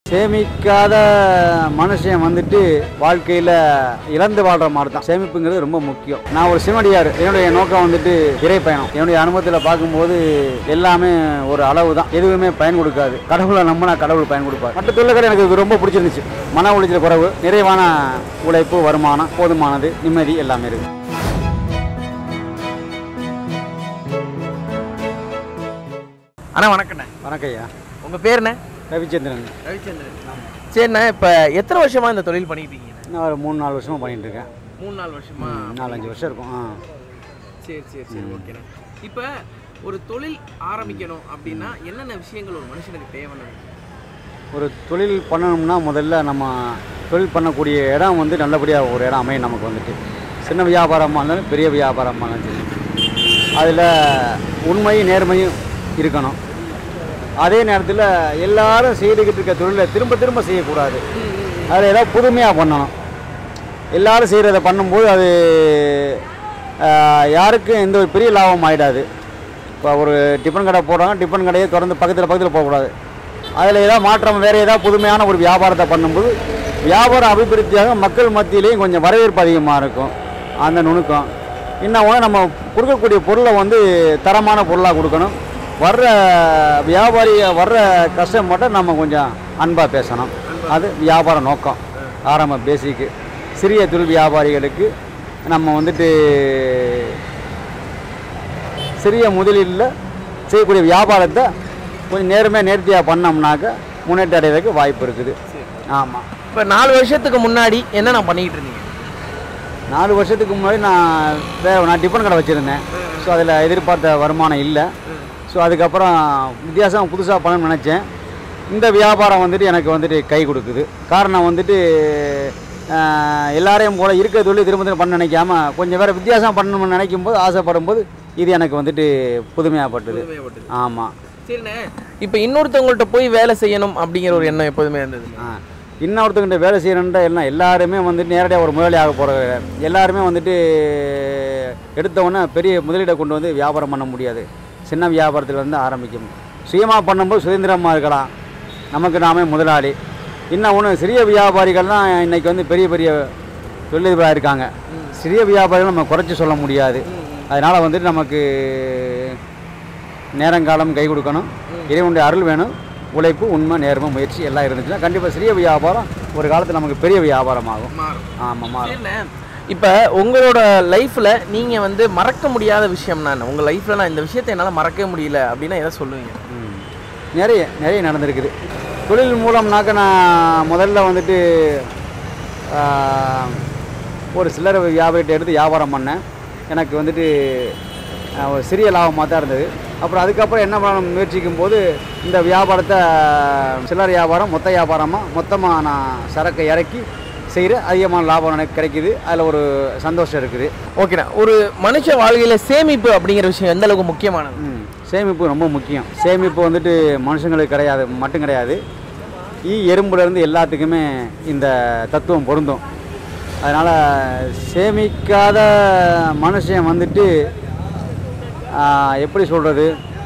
சேமிக்காத மனுஷன் வந்துட்டு வாழ்க்கையில் இழந்து வாழ்கிற மாதிரி தான் சேமிப்புங்கிறது ரொம்ப முக்கியம் நான் ஒரு சிவனடியார் என்னுடைய நோக்கம் வந்துட்டு இறை பயணம் என்னுடைய அனுபவத்தில் பார்க்கும்போது எல்லாமே ஒரு அளவு தான் எதுவுமே பயன் கொடுக்காது கடவுளை நம்பினா கடவுள் பயன் கொடுப்பார் மற்ற தொழில்கள் எனக்கு இது ரொம்ப பிடிச்சிருந்துச்சு மன உளைச்சல் குறைவு நிறைவான உழைப்பு வருமானம் போதுமானது நிம்மதி எல்லாமே இருக்குது அண்ணா வணக்கண்ணே வணக்கம் ஐயா உங்கள் பேர் என்ன ரவிச்சந்திரன் ரவிச்சந்திரன் சரிண்ணே இப்போ எத்தனை வருஷமா இந்த தொழில் பண்ணிட்டு இருக்கீங்க நான் ஒரு மூணு நாலு வருஷமாக பண்ணிட்டு இருக்கேன் மூணு நாலு வருஷமா நாலஞ்சு வருஷம் இருக்கும் ஆ சரி சரி சரி ஓகேண்ணே இப்போ ஒரு தொழில் ஆரம்பிக்கணும் அப்படின்னா என்னென்ன விஷயங்கள் ஒரு மனுஷனுக்கு தேவைன்னு ஒரு தொழில் பண்ணணும்னா முதல்ல நம்ம தொழில் பண்ணக்கூடிய இடம் வந்து நல்லபடியாக ஒரு இடம் அமையும் நமக்கு வந்துட்டு சின்ன வியாபாரமாக இருந்தாலும் பெரிய வியாபாரமாக இருந்தாலும் சரி அதில் உண்மையும் நேர்மையும் இருக்கணும் அதே நேரத்தில் எல்லாரும் செய்துக்கிட்டு இருக்க தொழிலை திரும்ப திரும்ப செய்யக்கூடாது அதில் ஏதாவது புதுமையாக பண்ணணும் எல்லாரும் செய்கிறத பண்ணும்போது அது ஆஹ், யாருக்கும் எந்த ஒரு பெரிய லாபம் ஆகிடாது இப்போ ஒரு டிஃபன் கடை போடுறாங்க டிஃபன் கடையை திறந்து பக்கத்தில் பக்கத்தில் போகக்கூடாது அதில் ஏதாவது மாற்றம் வேறு ஏதாவது புதுமையான ஒரு வியாபாரத்தை பண்ணும்போது வியாபாரம் அபிவிருத்தியாக மக்கள் மத்தியிலையும் கொஞ்சம் வரவேற்பு அதிகமாக இருக்கும் அந்த நுணுக்கம் இன்னும் ஒன்று நம்ம கொடுக்கக்கூடிய பொருளை வந்து தரமான பொருளாக கொடுக்கணும் வர்ற வியாபாரி வர்ற கஸ்டமர்கிட்ட நம்ம கொஞ்சம் அன்பாக பேசணும் அது வியாபார நோக்கம் ஆரம்ப பேசிக்கு சிறிய தொழில் வியாபாரிகளுக்கு நம்ம வந்துட்டு சிறிய முதலீட்டில் செய்யக்கூடிய வியாபாரத்தை கொஞ்சம் நேர்மையாக நேர்த்தியாக பண்ணோம்னாக்க முன்னேற்றம் அடைவதற்கு வாய்ப்பு இருக்குது ஆமாம் இப்போ நாலு வருஷத்துக்கு முன்னாடி என்ன நான் பண்ணிக்கிட்டு இருந்தீங்க நாலு வருஷத்துக்கு முன்னாடி நான் வே நான் டிஃபன் கடை வச்சுருந்தேன் ஸோ அதில் எதிர்பார்த்த வருமானம் இல்லை ஸோ அதுக்கப்புறம் வித்தியாசம் புதுசாக பண்ணணும்னு நினச்சேன் இந்த வியாபாரம் வந்துட்டு எனக்கு வந்துட்டு கை கொடுக்குது காரணம் வந்துட்டு ஆஹ், எல்லாரையும் போல இருக்க தொழில் திரும்ப திரும்ப பண்ண நினைக்காம கொஞ்சம் வேறு வித்தியாசம் பண்ணணும்னு நினைக்கும் போது ஆசைப்படும் போது இது எனக்கு வந்துட்டு புதுமையாகப்பட்டது ஆமாம் சரிண்ணே இப்போ இன்னொருத்தவங்கள்ட்ட போய் வேலை செய்யணும் அப்படிங்கிற ஒரு எண்ணம் எப்போதுமே இருந்தது ஆ இன்னொருத்தங்கிட்ட வேலை செய்யணுன்ற எல்லாம் எல்லாருமே வந்துட்டு நேரடியாக ஒரு முதலாளி ஆக போகிற எல்லாருமே வந்துட்டு எடுத்த உடனே பெரிய முதலீடை கொண்டு வந்து வியாபாரம் பண்ண முடியாது சின்ன வியாபாரத்தில் வந்து ஆரம்பிக்கும் சுயமாக பண்ணும்போது சுதந்திரமாக இருக்கலாம் நமக்கு நாமே முதலாளி இன்னும் ஒன்று சிறிய வியாபாரிகள்லாம் இன்றைக்கி வந்து பெரிய பெரிய தொழிலதிபராக இருக்காங்க சிறிய வியாபாரிகள் நம்ம குறைச்சி சொல்ல முடியாது அதனால் வந்துட்டு நமக்கு நேரங்காலம் கை கொடுக்கணும் இறைவனுடைய அருள் வேணும் உழைப்பு உண்மை நேர்மை முயற்சி எல்லாம் இருந்துச்சுன்னா கண்டிப்பாக சிறிய வியாபாரம் ஒரு காலத்தில் நமக்கு பெரிய வியாபாரம் ஆகும் மாறும் ஆமாம் மாறும் சரிண்ணே இப்போ உங்களோட லைஃப்பில் நீங்கள் வந்து மறக்க முடியாத விஷயம்னா என்ன உங்கள் லைஃப்பில் நான் இந்த விஷயத்தை என்னால் மறக்கவே முடியல அப்படின்னா எதை சொல்லுவீங்க ம். நிறைய நிறைய நடந்திருக்குது தொழில் மூலம்னாக்க நான் முதல்ல வந்துட்டு ஆ, ஒரு சில்லறை வியாபாரிட்ட எடுத்து வியாபாரம் பண்ணேன் எனக்கு வந்துட்டு ஆ, ஒரு சிறிய லாபமாக தான் இருந்தது அப்புறம் அதுக்கப்புறம் என்ன பண்ண முயற்சிக்கும் போது இந்த வியாபாரத்தை சில்லறை வியாபாரம் மொத்த வியாபாரமாக மொத்தமாக நான் சரக்கை இறக்கி செய்கிற அதிகமான லாபம் எனக்கு கிடைக்குது அதில் ஒரு சந்தோஷம் இருக்குது ஓகேண்ணா ஒரு மனுஷ வாழ்க்கையில் சேமிப்பு அப்படிங்கிற விஷயம் எந்த அளவுக்கு முக்கியமானது ம், சேமிப்பு ரொம்ப முக்கியம் சேமிப்பு வந்துட்டு மனுஷங்களுக்கு கிடையாது மட்டும் கிடையாது ஈ எறும்புலேருந்து எல்லாத்துக்குமே இந்த தத்துவம் பொருந்தும் அதனால் சேமிக்காத மனுஷன் வந்துட்டு ஆ, எப்படி சொல்கிறது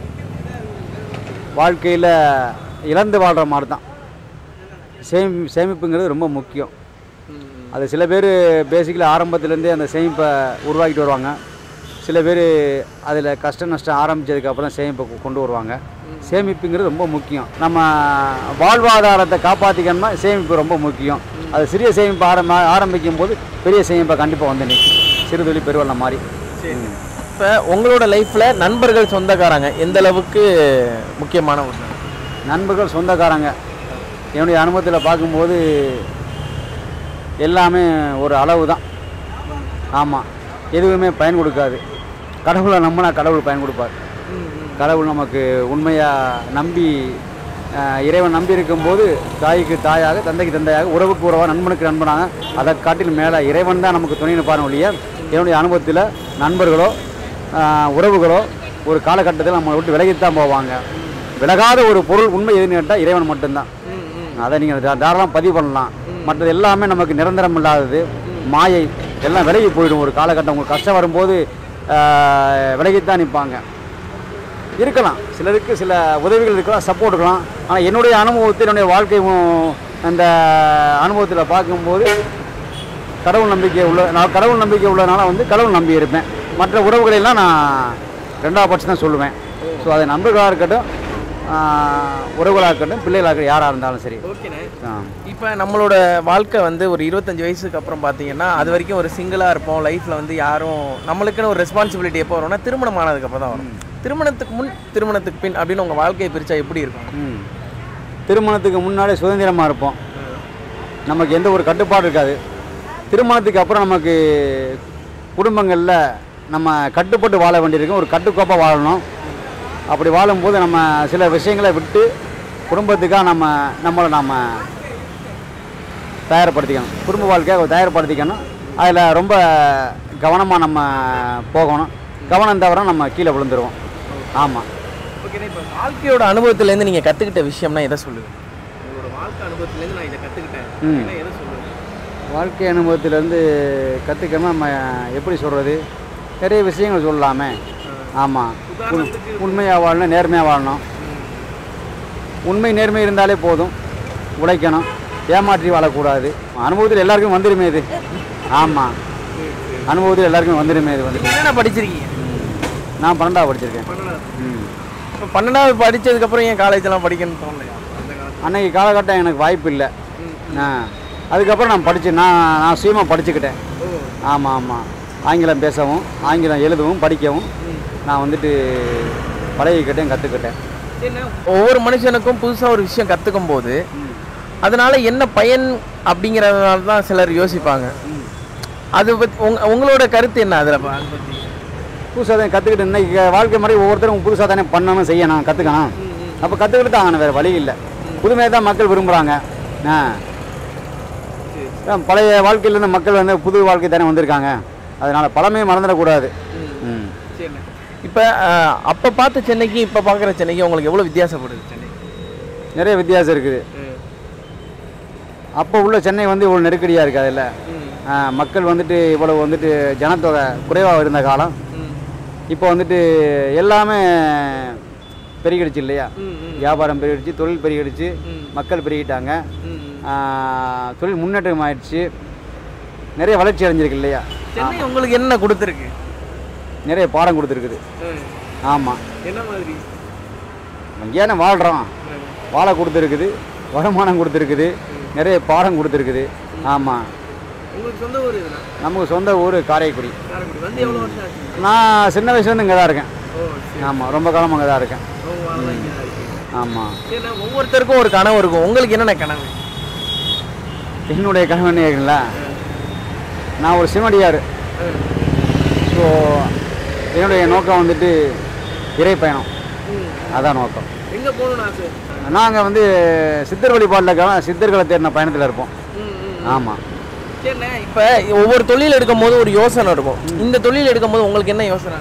வாழ்க்கையில் இழந்து வாழ்கிற மாதிரி தான் சேமி சேமிப்புங்கிறது ரொம்ப முக்கியம் அது சில பேர் பேசிக்கலி ஆரம்பத்துலேருந்தே அந்த சேமிப்பை உருவாக்கிட்டு வருவாங்க சில பேர் அதில் கஷ்ட நஷ்டம் ஆரம்பித்ததுக்கப்புறம் சேமிப்பை கொ- கொண்டு வருவாங்க சேமிப்புங்கிறது ரொம்ப முக்கியம் நம்ம வாழ்வாதாரத்தை காப்பாற்றிக்கணும்னா சேமிப்பு ரொம்ப முக்கியம் அது சிறிய சேமிப்பு ஆரம்ப ஆரம்பிக்கும் போது பெரிய சேமிப்பை கண்டிப்பாக வந்து நிற்கும் சிறு தொழில் பெருவெள்ளம் மாதிரி ம். இப்போ உங்களோட லைஃப்பில் நண்பர்கள் சொந்தக்காரங்க எந்த அளவுக்கு முக்கியமான ஒன்று நண்பர்கள் சொந்தக்காரங்க என்னுடைய அனுபவத்தில் பார்க்கும்போது எல்லாமே ஒரு அளவு தான் ஆமாம் எதுவுமே பயன் கொடுக்காது கடவுளை நம்பினா கடவுள் பயன் கொடுப்பார் கடவுள் நமக்கு உண்மையாக நம்பி அஹ், இறைவன் நம்பி இருக்கும்போது தாய்க்கு தாயாக தந்தைக்கு தந்தையாக உறவுக்கு உறவாக நண்பனுக்கு நண்பனாக அதை காட்டிலும் மேலே இறைவன் தான் நமக்கு துணை நிற்பார் ஒழிய என்னுடைய அனுபவத்தில் நண்பர்களோ அஹ், உறவுகளோ ஒரு காலகட்டத்தில் நம்மளை விட்டு விலகித்தான் போவாங்க விலகாத ஒரு பொருள் உண்மை எதுன்னு கேட்டால் இறைவன் மட்டும்தான் அதை நீங்கள் தாராளமாக பதிவு பண்ணலாம் மற்றது எல்லாமே நமக்கு நிரந்தரம் இல்லாதது மாயை எல்லாம் விலகி போயிடும் ஒரு காலகட்டம் உங்களுக்கு கஷ்டம் வரும்போது ஆஹ், விலகித்தான் நிற்பாங்க இருக்கலாம் சிலருக்கு சில உதவிகள் இருக்கலாம் சப்போர்ட் இருக்கலாம் ஆனால் என்னுடைய அனுபவத்தில் என்னுடைய வாழ்க்கை மு- அந்த அனுபவத்தில் பார்க்கும்போது கடவுள் நம்பிக்கை உள்ள நான் கடவுள் நம்பிக்கை உள்ளதுனால வந்து கடவுள் நம்பி இருப்பேன் மற்ற உறவுகளை எல்லாம் நான் ரெண்டாவது பட்சம் தான் சொல்லுவேன் ஸோ அதை நண்பர்களாக இருக்கட்டும் ஆஹ், உறவுகளாக இருக்கட்டும் பிள்ளைகளாக இருக்கட்டும் யாராக இருந்தாலும் சரி ஓகேண்ணே ஆ. இப்போ நம்மளோட வாழ்க்கை வந்து ஒரு இருபத்தஞ்சு வயசுக்கு அப்புறம் பார்த்தீங்கன்னா அது வரைக்கும் ஒரு சிங்கிளாக இருப்போம் லைஃப்பில் வந்து யாரும் நம்மளுக்குன்னு ஒரு ரெஸ்பான்சிபிலிட்டி எப்போ வரும்னா திருமணம் ஆனதுக்கப்புறம் தான் வரும் திருமணத்துக்கு முன் திருமணத்துக்கு பின் அப்படின்னு உங்கள் வாழ்க்கையை பிரித்தா எப்படி இருக்கும் ம் திருமணத்துக்கு முன்னாடி சுதந்திரமாக இருப்போம் நமக்கு எந்த ஒரு கட்டுப்பாடு இருக்காது திருமணத்துக்கு அப்புறம் நமக்கு குடும்பங்களில் நம்ம கட்டுப்பட்டு வாழ வேண்டியிருக்கும் ஒரு கட்டுக்கோப்பாக வாழணும் அப்படி வாழும்போது நம்ம சில விஷயங்களை விட்டு குடும்பத்துக்காக நம்ம நம்மளை நம்ம தயார்படுத்திக்கணும் குடும்ப வாழ்க்கையை தயார்படுத்திக்கணும் அதில் ரொம்ப கவனமாக நம்ம போகணும் கவனம் தவிர நம்ம கீழே விழுந்துருவோம் ஆமாம் ஓகேண்ணே இப்போ வாழ்க்கையோட அனுபவத்துலேருந்து நீங்கள் கற்றுக்கிட்ட விஷயம்னா எதை சொல்லுங்க உங்களோட வாழ்க்கை அனுபவத்துலேருந்து நான் இதை கற்றுக்கிட்டேன் ம். எதை சொல்லுங்க வாழ்க்கை அனுபவத்திலேருந்து கற்றுக்கணும் நம்ம எப்படி சொல்கிறது நிறைய விஷயங்கள் சொல்லலாமே ஆமாம் உதாரணத்துக்கு உண்மையாக வாழணும் நேர்மையாக வாழணும் உண்மை நேர்மை இருந்தாலே போதும் உழைக்கணும் ஏமாற்றி வாழக்கூடாது அனுபவத்தில் எல்லாருக்கும் வந்துடுமே இது ஆமாம் அனுபவத்தில் எல்லாருக்கும் வந்துடுமே இது வந்துட்டு என்னென்ன படிச்சிருக்கீங்க நான் பன்னெண்டாவது படிச்சிருக்கேன் பன்னெண்டாவது ம் இப்போ பன்னெண்டாவது படித்ததுக்கப்புறம் ஏன் காலேஜெலாம் படிக்கணும்னு தோணலையா அந்த காலத்துல அன்னைக்கு காலகட்டம் எனக்கு வாய்ப்பு இல்லை ம். ஆ அதுக்கப்புறம் நான் படித்து நான் நான் சுயமாக படிச்சுக்கிட்டேன் ஓ ஆமாம் ஆமாம் ஆங்கிலம் பேசவும் ஆங்கிலம் எழுதவும் படிக்கவும் ம். நான் வந்துட்டு பழகிக்கிட்டேன் கற்றுக்கிட்டேன் சரிண்ணே, ஒவ்வொரு மனுஷனுக்கும் புதுசாக ஒரு விஷயம் கற்றுக்கும் போது அதனால என்ன பயன் அப்படிங்கிறதுனால தான் சிலர் யோசிப்பாங்க அது பத்தி உங்க உங்களோட கருத்து என்ன அதில் அதை பற்றி புதுசாக தான் கற்றுக்கிட்டு இன்னைக்கு வாழ்க்கை முறை ஒவ்வொருத்தரும் புதுசாக தானே பண்ணணும் செய்யணும் கற்றுக்கணும் அப்போ கற்றுக்கிட்டு தான் ஆகணும் வேறு வழி இல்லை புதுமையை தான் மக்கள் விரும்புகிறாங்க ஆ அதான் பழைய வாழ்க்கையிலேருந்து மக்கள் வந்து புது வாழ்க்கை தானே வந்திருக்காங்க அதனால் பழமையை மறந்துடக்கூடாது ம் சரிண்ணே இப்போ அப்போ பார்த்த சென்னைக்கு இப்போ பார்க்குற சென்னைக்கு உங்களுக்கு எவ்வளோ வித்தியாசப்படுது சென்னை நிறைய வித்தியாசம் இருக்குது அப்போ உள்ள சென்னை வந்து இவ்வளோ நெருக்கடியாக இருக்குது அதில் மக்கள் வந்துட்டு இவ்வளவு வந்துட்டு ஜனத்தொகை குறைவாக இருந்த காலம் இப்போ வந்துட்டு எல்லாமே பெருகிடுச்சு இல்லையா வியாபாரம் பெருகிடுச்சு தொழில் பெருகிடுச்சு மக்கள் பெருகிட்டாங்க ஆஹ், தொழில் முன்னேற்றம் ஆயிடுச்சு நிறைய வளர்ச்சி அடைஞ்சிருக்கு இல்லையா சென்னை உங்களுக்கு என்ன கொடுத்துருக்கு நிறைய பாடம் கொடுத்துருக்குது ஆமாம் என்ன மாதிரி ஏன்னா வாழ்கிறோம் வாழ கொடுத்துருக்குது வருமானம் கொடுத்துருக்குது நிறைய பாடம் கொடுத்துருக்குது ஆமாம் உங்களுக்கு சொந்த ஊர் இதுனா நமக்கு சொந்த ஊர் காரைக்குடி காரைக்குடி வந்து எவ்வளோ வருஷம் ஆச்சு நான் சின்ன வயசுலேருந்து இங்கே தான் இருக்கேன் ஓ சரி ஆமாம் ரொம்ப காலம் அங்கே தான் இருக்கேன் உங்க வாழ்க்கை இங்கே தான் இருக்கு ஆமாம் சரிண்ணே ஒவ்வொருத்தருக்கும் ஒரு கனவு இருக்கும் உங்களுக்கு என்னென்ன கனவு என்னுடைய கனவு என்ன கேட்குங்களா நான் ஒரு சிவனடியார் ஸோ என்னுடைய நோக்கம் வந்துட்டு இறை பயணம் அதான் நோக்கம் எங்கே போகணும்னு ஆசை நாங்கள் வந்து சித்தர் வழிபாட்டில் சித்தர்களை தேடின பயணத்தில் இருப்போம் ஆமாம் சரிண்ணே இப்போ ஒவ்வொரு தொழில் எடுக்கும் போது ஒரு யோசனை இருக்கும் இந்த தொழில் எடுக்கும் போது உங்களுக்கு என்ன யோசனை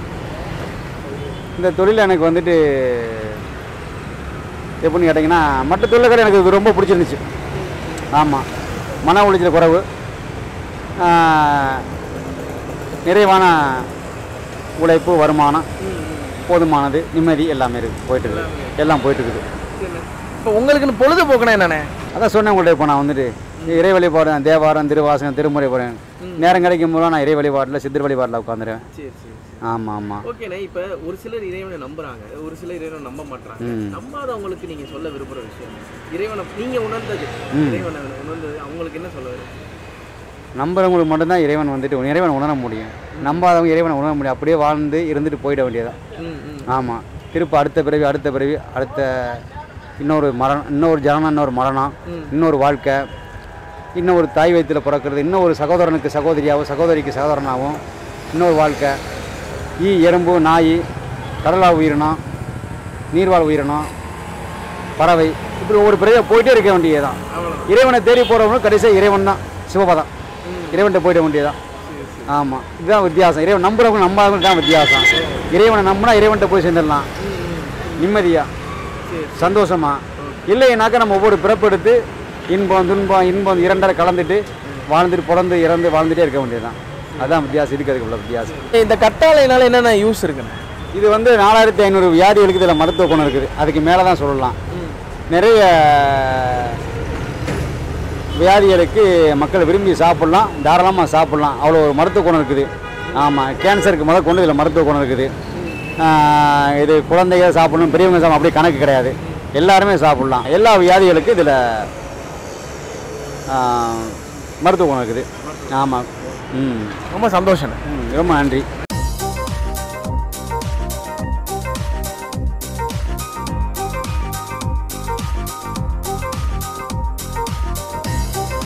இந்த தொழில் எனக்கு வந்துட்டு எப்படின்னு கேட்டிங்கன்னா மற்ற தொழில்கள் எனக்கு இது ரொம்ப பிடிச்சிருந்துச்சு ஆமாம் மன உளைச்சல் குறைவு ஆஹ், நிறைவான உழைப்பு வருமானம் போதுமானது நிம்மதி எல்லாமே இருக்குது போயிட்டு இருக்குது எல்லாம் போயிட்டு இருக்குது இப்போ உங்களுக்குன்னு பொழுதுபோக்குனா என்னண்ணே அதான் சொன்னேன் உங்கள்ட்ட இப்போ நான் வந்துட்டு இறை வழிபாடு தேவாரம் திருவாசகம் திருமுறை போகிறேன் நேரம் கிடைக்கும் போது நான் இறை வழிபாட்டில் சித்தர் வழிபாட்டில் உட்காந்துருவேன் சரி சரி ஆமாம் ஆமாம் ஓகேண்ணே இப்போ ஒரு சிலர் இறைவனை நம்புறாங்க ஒரு சிலர் இறைவனை நம்ப மாட்டாங்க ம். நம்பாதவங்களுக்கு நீங்க சொல்ல விரும்புற விஷயம் இறைவனை நீங்க உணர்ந்தது ம். இறைவனை உணர்ந்தது அவங்களுக்கு என்ன சொல்ல வரும் நம்புறவங்களுக்கு மட்டும்தான் இறைவன் வந்துட்டு இறைவன் உணர முடியும் நம்பாதவங்க இறைவனை உணர முடியும் அப்படியே வாழ்ந்து இருந்துட்டு போயிட வேண்டியதான் ம் ம் ஆமாம் திருப்ப அடுத்த பிறவி அடுத்த பிறவி அடுத்த இன்னொரு மரணம் இன்னொரு ஜனனம் இன்னொரு மரணம் ம். இன்னொரு வாழ்க்கை இன்னொரு தாய் வயிற்றில் பிறக்கிறது இன்னொரு சகோதரனுக்கு சகோதரியாகவும் சகோதரிக்கு சகோதரனாகவும் இன்னொரு வாழ்க்கை ஈ எறும்பு நாய் கடலா உயிரினம் நீர்வாழ் உயிரினம் பறவை இப்படி ஒவ்வொரு பிறவியாக போயிட்டே இருக்க வேண்டியதுதான் அவ்வளோ இறைவனை தேடி போகிறவங்களும் கடைசியாக இறைவன் தான் சிவபதம் இறைவன்கிட்ட போயிட வேண்டியதான் ஆமாம் இதுதான் வித்தியாசம் இறைவன் நம்புறவங்க நம்பாதவங்க தான் வித்தியாசம் இறைவனை நம்பினா இறைவன்கிட்ட போய் சேர்ந்துடலாம் நிம்மதியாக சரி. சந்தோஷமா இல்லைனாக்கா நம்ம ஒவ்வொரு பிறப்பெடுத்து இன்பம் துன்பம் இன்பம் இரண்டரை கலந்துட்டு வாழ்ந்துட்டு பிறந்து இறந்து வாழ்ந்துட்டே இருக்க வேண்டியதுதான் அதான் வித்தியாசம் இதுக்கு அதுக்கு உள்ள வித்தியாசம் இந்த கத்தாழைனால என்னென்ன யூஸ் இருக்குண்ணே இது வந்து நாலாயிரத்தி ஐநூறு வியாதிகளுக்கு இதில் மருத்துவ குணம் இருக்குது அதுக்கு மேலே தான் சொல்லலாம் நிறைய வியாதிகளுக்கு மக்கள் விரும்பி சாப்பிட்லாம் தாராளமாக சாப்பிட்லாம் அவ்வளோ ஒரு மருத்துவ குணம் இருக்குது ஆமாம் கேன்சருக்கு முதல் கொண்டு இதில் மருத்துவ குணம் இருக்குது ஆஹ் இது குழந்தைங்க சாப்பிடணும் பெரியவங்க சாப்பிடணும் அப்படி கணக்கு கிடையாது எல்லாருமே சாப்பிட்லாம் எல்லா வியாதிகளுக்கும் இதில் மருத்துவ குணம் இருக்குது ஆமாம் ம் ரொம்ப சந்தோஷம் ம், ரொம்ப நன்றி